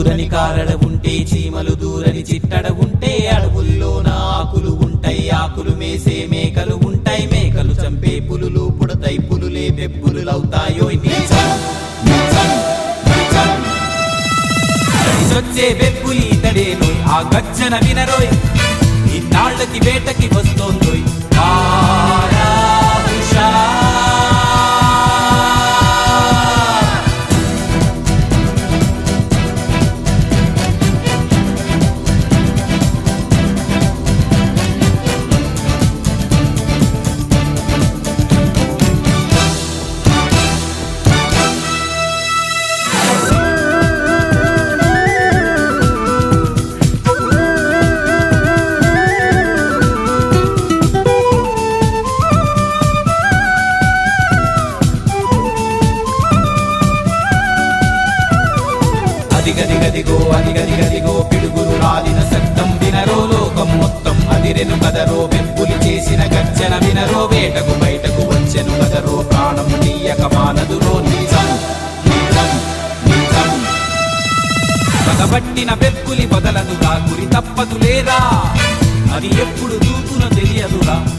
దూరని కారడ ఉంటే చీమలు దూరని చిట్టడ ఉంటే అడవుల్లోన ఆకులు ఉంటాయి ఆకులు మేసే మేకలు ఉంటాయి మేకలు చంపే పులులు పుడతాయి పులులే పెప్పులులవుతాయో నీచం నీచం నీచం కలిసొచ్చే బెప్పులి ఇతడేనోయ్ ఆ గర్జన వినరోయ్ ఇన్నాళ్ళకి వేటకి వస్తోందోయ్ వారా ఉషా. అదిగదిగదిగో అదిగదిగదిగో పిడుగులు రాలిన శబ్దం వినరో లోకం మొత్తం అదిరెను కదరో వెంపులి చేసిన గర్జన వినరో వేటకు బయటకు వచ్చెను కదరో ప్రాణం తీయక మానదురో నిజం నిజం నిజం పగబట్టిన పెప్పులి వదలదురా గురి తప్పదు లేదా అది ఎప్పుడు దూకున తెలియదురా